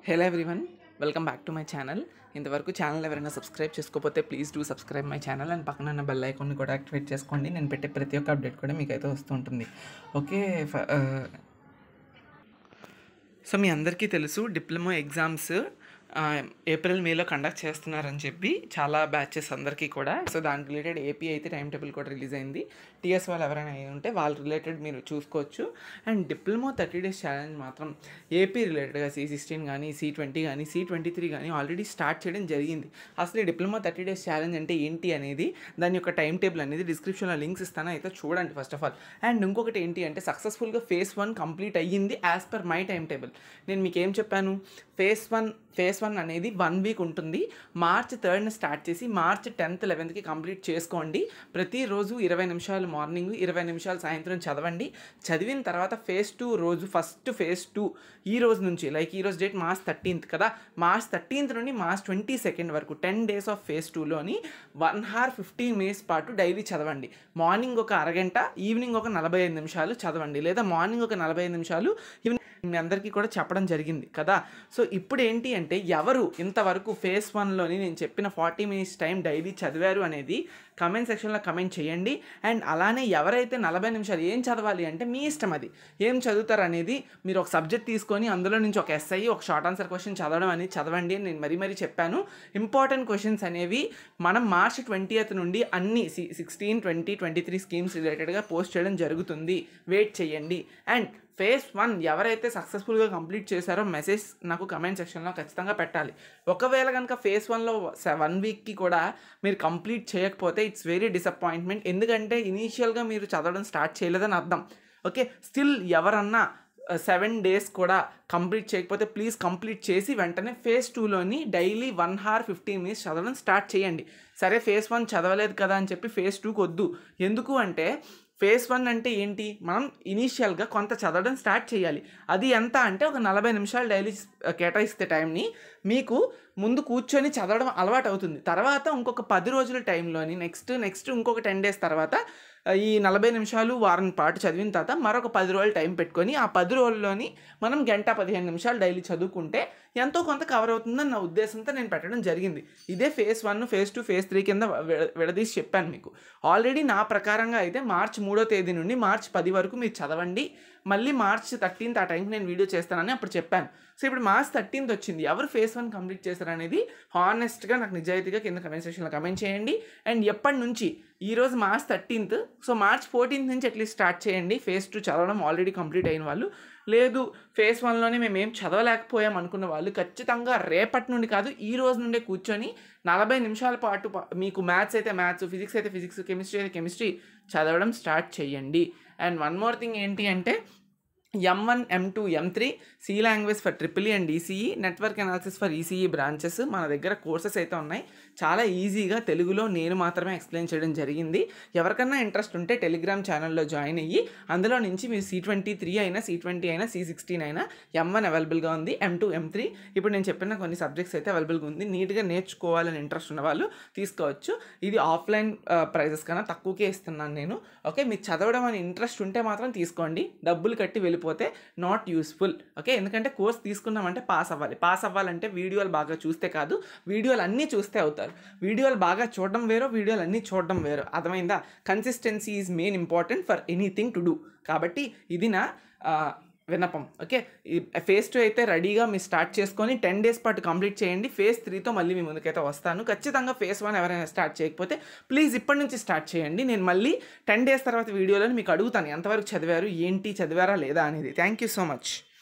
hello everyone welcome back to my channel ఇంతవరకు channel ఎవరైనా subscribe చేసుకోకపోతే please do subscribe my channel and పక్కన ఉన్న బెల్ ఐకాన్ని కూడా యాక్టివేట్ చేసుకోండి నేను పెట్టే ప్రతి ఒక్క అప్డేట్ కూడా మీకు అయితే వస్తూ ఉంటుంది ఓకే ఫ- ఆ, సో మీ అందరికీ తెలుసు డిప్లొమా ఎగ్జామ్స్ ఆ, ఏప్రిల్ మేలో కండక్ట్ చేస్తున్నారని చెప్పి చాలా బ్యాచెస్ అందరికీ కూడా సో దానికి రిలేటెడ్ ఏపీ అయితే టైం టేబుల్ కూడా రిలీజ్ అయింది టీఎస్ వాళ్ళు ఎవరైనా అయి ఉంటే వాళ్ళ రిలేటెడ్ మీరు చూసుకోవచ్చు and diploma thirty days challenge మాత్రం ఏపీ రిలేటెడ్గా సి సిక్స్టీన్ కానీ సి ట్వంటీ కానీ సి ట్వంటీ త్రీ కానీ ఆల్రెడీ స్టార్ట్ చేయడం జరిగింది అసలు ఈ డిప్లొమా థర్టీ డేస్ ఛాలెంజ్ అంటే ఏంటి అనేది దాని యొక్క టైం టేబుల్ అనేది డిస్క్రిప్షన్లో లింక్స్ ఇస్తాను అయితే చూడండి ఫస్ట్ ఆఫ్ ఆల్ అండ్ ఇంకొకటి ఏంటి అంటే సక్సెస్ఫుల్గా ఫేస్ వన్ కంప్లీట్ అయ్యింది as per my time table నేను మీకు ఏం చెప్పాను ఫేస్ వన్ ఫేస్ వన్ అనేది వన్ వీక్ ఉంటుంది మార్చ్ థర్డ్న స్టార్ట్ చేసి మార్చ్ టెన్త్ లెవెన్త్కి కంప్లీట్ చేసుకోండి ప్రతిరోజు ఇరవై నిమిషాలు మార్నింగ్ ఇరవై నిమిషాలు సాయంత్రం చదవండి చదివిన తర్వాత ఫేస్ టూ రోజు ఫస్ట్ ఫేస్ టూ ఈ రోజు నుంచి లైక్ ఈ రోజు డేట్ మార్చ్ థర్టీన్త్ కదా మార్చ్ థర్టీన్త్ నుండి మార్చ్ ట్వంటీ సెకండ్ వరకు టెన్ డేస్ ఆఫ్ ఫేస్ టూలోని వన్ హార్ ఫిఫ్టీన్ మినిట్స్ పాటు డైలీ చదవండి మార్నింగ్ ఒక అరగంట ఈవినింగ్ ఒక నలభై ఐదు నిమిషాలు చదవండి లేదా మార్నింగ్ ఒక నలభై ఐదు నిమిషాలు ఈవినింగ్ మీ అందరికీ కూడా చెప్పడం జరిగింది కదా సో ఇప్పుడు ఏంటి అంటే ఎవరు ఇంతవరకు ఫేస్ వన్లోని నేను చెప్పిన ఫార్టీ మినిట్స్ టైం డైలీ చదివారు అనేది కమెంట్ సెక్షన్లో కమెంట్ చేయండి అండ్ అలానే ఎవరైతే నలభై నిమిషాలు ఏం చదవాలి అంటే మీ ఇష్టం అది ఏం చదువుతారు అనేది మీరు ఒక సబ్జెక్ట్ తీసుకొని అందులో నుంచి ఒక ఎస్ఐ ఒక షార్ట్ ఆన్సర్ క్వశ్చన్ చదవడం అనేది చదవండి అని నేను మరీ మరీ చెప్పాను ఇంపార్టెంట్ క్వశ్చన్స్ అనేవి మనం మార్చ్ ట్వంటీ నుండి అన్ని sixteen twenty twenty three schemes రిలేటెడ్గా పోస్ట్ చేయడం జరుగుతుంది వెయిట్ చేయండి అండ్ ఫేస్ వన్ ఎవరైతే సక్సెస్ఫుల్గా కంప్లీట్ చేశారో మెసేజ్ నాకు కమెంట్ సెక్షన్లో ఖచ్చితంగా పెట్టాలి ఒకవేళ కనుక ఫేస్ వన్లో వన్ వీక్కి కూడా మీరు కంప్లీట్ చేయకపోతే ఇట్స్ వెరీ డిసప్పాయింట్మెంట్ ఎందుకంటే ఇనీషియల్గా మీరు చదవడం స్టార్ట్ చేయలేదని అర్థం ఓకే స్టిల్ ఎవరన్నా సెవెన్ డేస్ కూడా కంప్లీట్ చేయకపోతే ప్లీజ్ కంప్లీట్ చేసి వెంటనే ఫేజ్ టూలోని daily one hour fifteen minutes చదవడం స్టార్ట్ చేయండి సరే ఫేజ్ వన్ చదవలేదు కదా అని చెప్పి ఫేజ్ టూకి వద్దు ఎందుకు అంటే ఫేజ్ వన్ అంటే ఏంటి మనం ఇనీషియల్గా కొంత చదవడం స్టార్ట్ చేయాలి అది ఎంత అంటే ఒక నలభై నిమిషాలు డైలీ కేటాయిస్తే టైంని మీకు ముందు కూర్చొని చదవడం అలవాటు అవుతుంది తర్వాత ఇంకొక పది రోజుల టైంలోని నెక్స్ట్ నెక్స్ట్ ఇంకొక టెన్ డేస్ తర్వాత ఆ, ఈ నలభై నిమిషాలు వారం పాటు చదివిన తర్వాత మరొక పది రోజులు టైం పెట్టుకొని ఆ పది రోజుల్లోని మనం గంట పదిహేను నిమిషాలు డైలీ చదువుకుంటే ఎంతో కొంత కవర్ అవుతుందని నా ఉద్దేశంతో నేను పెట్టడం జరిగింది ఇదే phase one phase two phase three కింద విడ- విడదీసి చెప్పాను మీకు ఆల్రెడీ నా ప్రకారంగా అయితే మార్చ్ మూడో తేదీ నుండి మార్చ్ పది వరకు మీరు చదవండి మళ్ళీ మార్చ్ థర్టీన్త్ ఆ టైంకి నేను వీడియో చేస్తానని అప్పుడు చెప్పాను సో ఇప్పుడు మార్చ్ థర్టీన్త్ వచ్చింది ఎవరు ఫేస్ వన్ కంప్లీట్ చేశారనేది హానెస్ట్గా నాకు నిజాయితీగా కింద కమెంట్ సెక్షన్లో కమెంట్ చేయండి అండ్ ఎప్పటి నుంచి ఈరోజు March thirteenth so March fourteenth నుంచి అట్లీస్ట్ స్టార్ట్ చేయండి ఫేస్ టూ చదవడం ఆల్రెడీ కంప్లీట్ అయిన వాళ్ళు లేదు ఫేస్ వన్లోనే మేము ఏం చదవలేకపోయాం అనుకున్న వాళ్ళు ఖచ్చితంగా రేపటి నుండి కాదు ఈ రోజు నుండే కూర్చొని నలభై నిమిషాల పాటు పా- మీకు మ్యాథ్స్ అయితే మ్యాథ్స్ ఫిజిక్స్ అయితే ఫిజిక్స్ కెమిస్ట్రీ అయితే కెమిస్ట్రీ చదవడం స్టార్ట్ చేయండి అండ్ వన్ మోర్ థింగ్ ఏంటి అంటే M one M two M three C language for triple and ECE network analysis for ECE branches మన దగ్గర కోర్సెస్ అయితే ఉన్నాయి చాలా ఈజీగా తెలుగులో నేను మాత్రమే ఎక్స్ప్లెయిన్ చేయడం జరిగింది ఎవరికన్నా ఇంట్రెస్ట్ ఉంటే టెలిగ్రామ్ ఛానల్లో జాయిన్ అయ్యి అందులో నుంచి మీరు సి ట్వంటీ త్రీ అయినా సి ట్వంటీ అయినా సి సిక్స్టీన్ అయినా ఎం వన్ అవైలబుల్గా ఉంది ఎం టూ ఎం త్రీ ఇప్పుడు నేను చెప్పిన కొన్ని సబ్జెక్ట్స్ అయితే అవైలబుల్గా ఉంది నీట్గా నేర్చుకోవాలని ఇంట్రెస్ట్ ఉన్న వాళ్ళు తీసుకోవచ్చు ఇది ఆఫ్లైన్ ప్రైజెస్ కన్నా తక్కువకే ఇస్తున్నాను నేను ఓకే మీకు చదవడం అని ఇంట్రెస్ట్ ఉంటే మాత్రం తీసుకోండి డబ్బులు కట్టి వెళ్ళిపోతే నాట్ యూస్ఫుల్ ఓకే ఎందుకంటే కోర్స్ తీసుకున్నామంటే పాస్ అవ్వాలి పాస్ అవ్వాలంటే వీడియోలు బాగా చూస్తే కాదు వీడియోలు అన్నీ చూస్తే అవుతారు వీడియోలు బాగా చూడడం వేరో వీడియోలు అన్నీ చూడడం వేరో అర్థమైందా consistency is main important for anything to do కాబట్టి ఇది నా ఆ, విన్నపం ఓకే ఈ ఫేజ్ టూ అయితే రెడీగా మీరు స్టార్ట్ చేసుకొని టెన్ డేస్ పాటు కంప్లీట్ చేయండి ఫేజ్ త్రీతో మళ్ళీ మీ ముందుకైతే వస్తాను ఖచ్చితంగా ఫేజ్ వన్ ఎవరైనా స్టార్ట్ చేయకపోతే ప్లీజ్ ఇప్పటి నుంచి స్టార్ట్ చేయండి నేను మళ్ళీ టెన్ డేస్ తర్వాత వీడియోలో మీకు అడుగుతాను ఎంతవరకు చదివారు ఏంటి చదివారా లేదా అనేది థ్యాంక్ యూ సో మచ్